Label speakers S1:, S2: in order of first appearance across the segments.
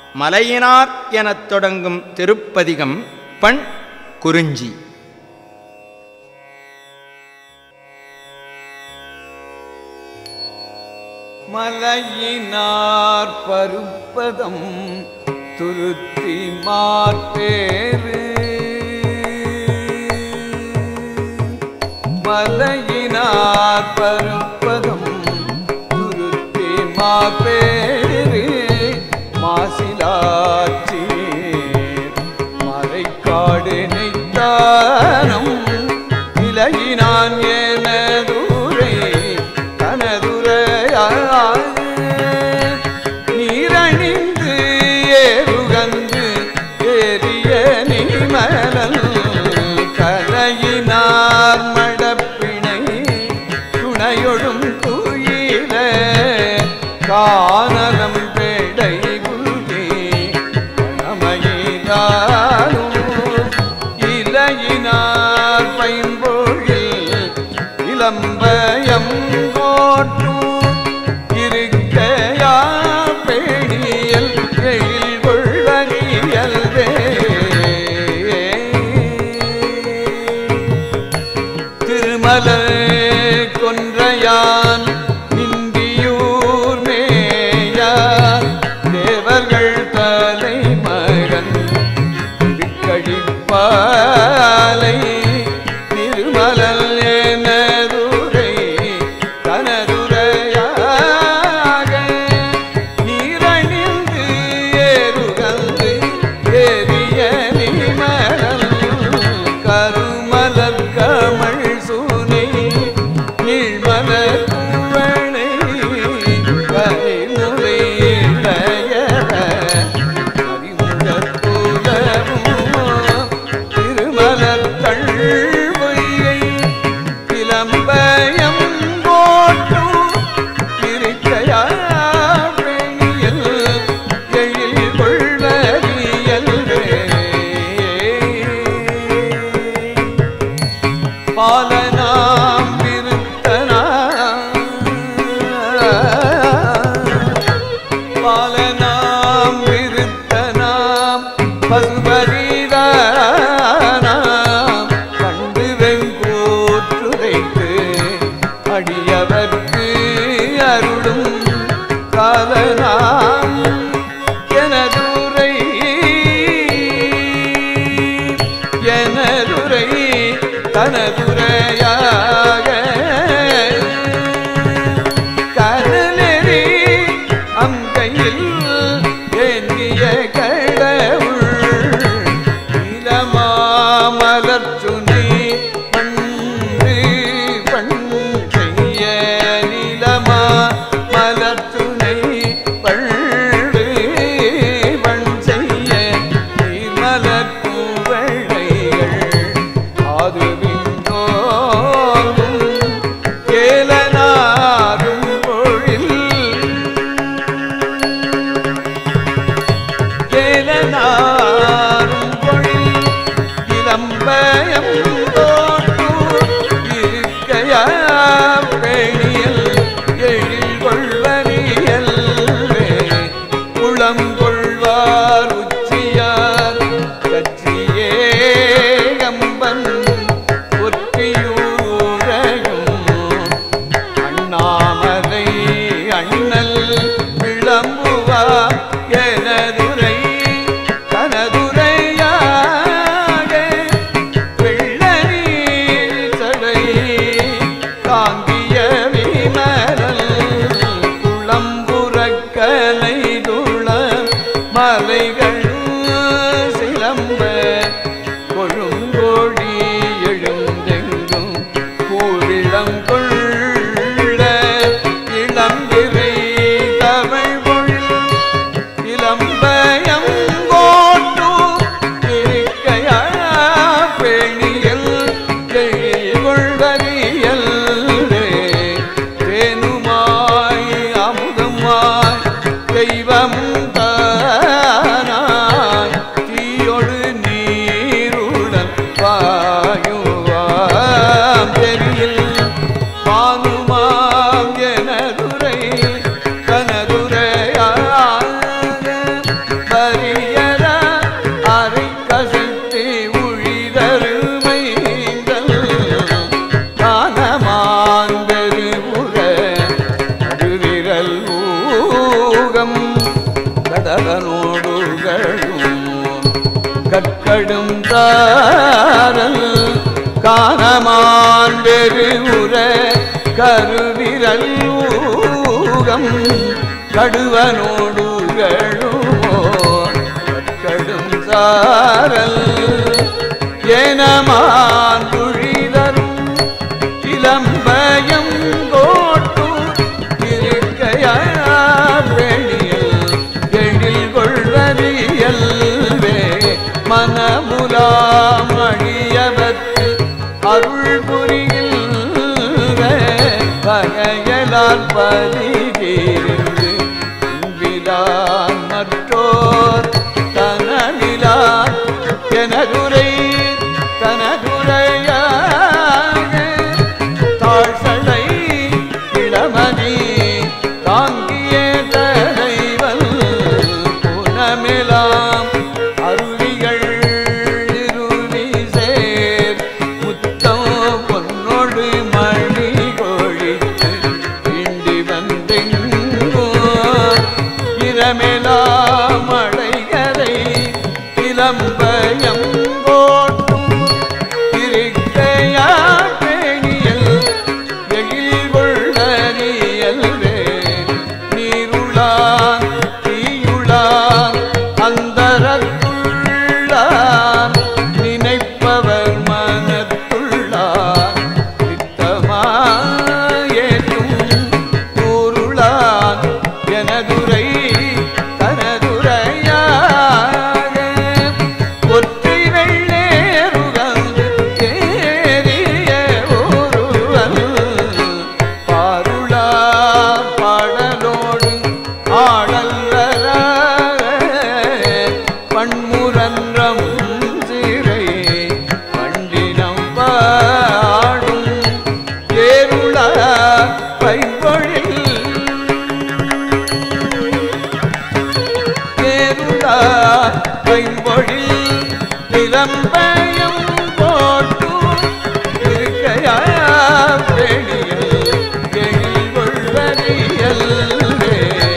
S1: மலையினார் எனத் தொடங்கும் திருப்பதிகம் பண் குறிஞ்சி
S2: மலையினார் பருப்பதம் துருத்தி மாற்பேறு மலையினார் பருப்பதம் துருத்தி மாற்பேறு மாசிலாச்சி மறைக்காடு நெய்த்தானம் இலையினான் எனதுரை கனதுரையாய் நீரணிந்து ஏறுகந்து ஏறிய நீமலல் கலையினார் மடப்பிணை துணையொடும் துயில கானலம் பேடை புல்கி கணமையினாலும் இலையினார் பைம்பொழில் இளம்பயம் கோட்டும் இருக்கையா பேணியல் எழில் கொள்வகியல்வே திருமலர் கொன்றையான் நிந்தியூர் மேயார் தேவர்கள் தலைமகன் கழிப்பாலை திருமலல் எனதுரை தனதுரையாக நீரணிந்து ஏறுகந்து ஏறிய நிமலல் கருமலர் கமழ் சூனை நீழ்மலர் குவளை கரிமுறை இளையவ திருமலர் தழ்வையை இளம்பயம் போட்டும் இருக்கையா பெணியல் எழில் கொள்வரியல்வே பாலனாம் விருத்தனா பாலனாம் விருத்தனாம் பசுபரிதானாம் கண்டு வெங்கூற்றுரைத்து அடியவர்க்கு அருளும் காலனாம் எனதுரை எனதுரை தனதுரையாக கனலெறி அங்கையில் ஏந்திய கடவுள் இளமாமலர் சுனை பண்டு பண் செய்ய நிலமா மலர் சுனை பண்டு பண் செய்ய நீர்மலர் பூவழைகள் ஆதுவிந்தோங்கும் கேலனாரும் பொழில் கேலனாரும் பொழில் இளம்பயம் தோற்றூர் இருக்கையா பெணியல் எழில் கொள்வரியல் குளம் கொள்வார் உச்சியார் கட்சியே கம்பன் ஒற்றியூரையும் அண்ணாமலை அண்ணல் விளம்புவா எனதுரை கனதுரையாக வெள்ளநீர் சடை தாங்கிய விமலல் குளம்புறக்கலை துளம் மலைகள் சிலம்ப கொழுங்கோடி எழுந்தெங்கும் கூவிளம் கொள்ள இளம்பிரை தமிழ் பொழில் இளம்பயம் கோட்டு இருக்கையா பெணியல் எழில் கொள்வரியல் தேனுமாய் அமுதமாய் தெய்வம் தானாய் அந்தரனோடுகளும் கற்கடும் தாரல் காணமான் பெருவுற கருவிரல் ஊகம் கடுவனோடுகளுமோ கற்கடும் சாரல் ஏனமான் துழிதரும் சிலம்பயம் கோட்டு இருக்கையார் வெளியல் எழில் கொள்வரியல்வே மனமுலாமழியவத்து அருள் புரிகின்ற வகையலால் பதிதீர்ந்து விழான் மற்றோர் தனவிழான் எனதுரை தனதுரையாக தாழ்சடை இளமணி தாங்கிய தலைவல் புனமெலாம் அருவிகள் இருவி சேர் முத்தம் பொன்னோடு மணி கொழித்து இண்டி வந்தெங்கோ இரமெலாம் அடைகரை இளம்பயம் போட்டும் இருக்கையா பேணியல் எழில் கொள்ளறியல்வே நீருளான் தீயுளான் அந்தரத்துள்ளான் நினைப்பவர் மனத்துள்ளான் சித்தமாயேற்றும் கூருளான் எனதுரை தனதுரையாக ஒற்றை வெள்ளேறுகந்து ஏறிய ஒருவன் பாருளா பாடலோடு ஆடல்வர பண்முரன்றம் சிறை பண்டினம் பாடும் ஏருளா பைம்பொழில் ஏருளா பைம்பொழில் நிலம்பயம் போட்டு இருக்கையா வெளியல் எழில் கொள்வறியல்வே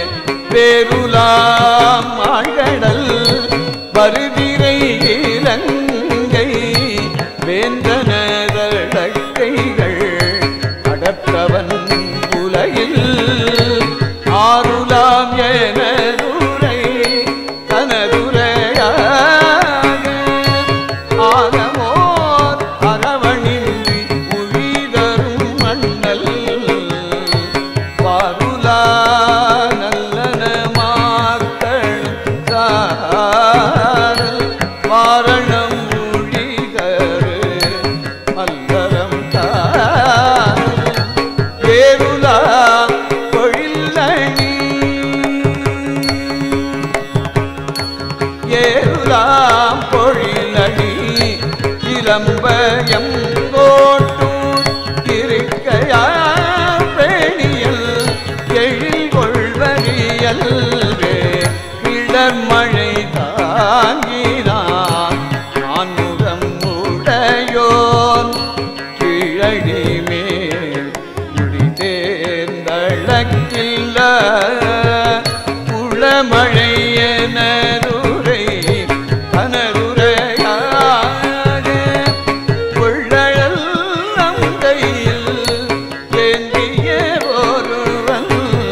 S2: பேருலாம் ஆழ்கடல் வருதிரை இலங்கை வேந்தனதழக்கைகள் அடற்றவன் உலகில் ஆருலாம் எனதுரை தனதுரையாக ஆகமோர் அரவணின்றி உழிதரும் மண்ணல் பாருலா நல்லன மாக்கள் சாரல் வாரணம் ஊழிதரு மல்லரம் தாரல் வேருலா பொழில்லணி ஏருலாம் பொழிலடி இளம்பயம் கோட்டூர் இருக்கையா பேணியல் எழில் கொள்வரியல்வே கிளர்மழை தாங்கினான் நான்முகம் உடையோன் கீழடி மேல் முடி தேர்ந்தழக்கில்ல குளமழை எனருரை கனருரையாக கொள்ளழல் அங்கையில் ஏந்திய ஒருவன்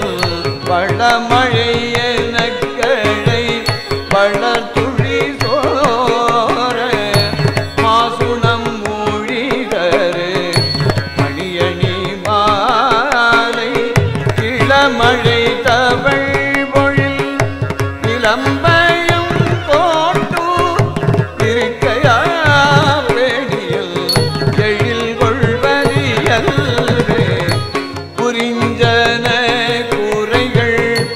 S2: பழமழை எனக்களை வளர்த்துழி சோர மாசுணம் மூழிகரு மணியணி மாலை இளமழை தவள் பொழில் இளம்பயம் போட்டு இருக்கையா வேணியல் எழில் கொள்வரியல்வே புரிஞ்சன கூரைகள்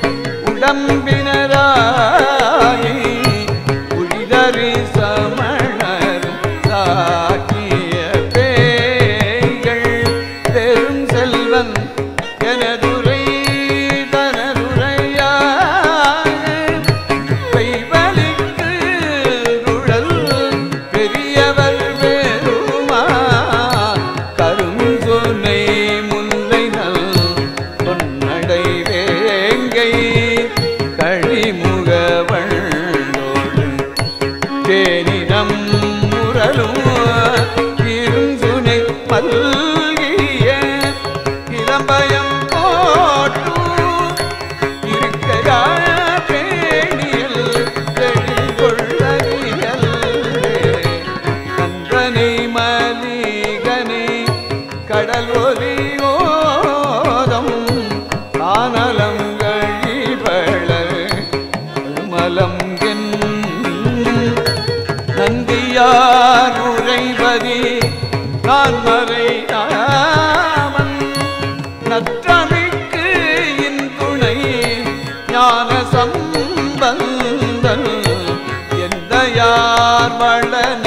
S2: உடம்பினராய் உழிதறி சமணர் சாக்கிய பேய்கள் பெரும் செல்வன் எனதுரை தனதுரையாக பெய்வலிக்கு நாட்டார் உரைவதி நான் மறை நாமன் நற்றமிக்கு இன்துணை ஞான சம்பந்தன் எந்த யார் வள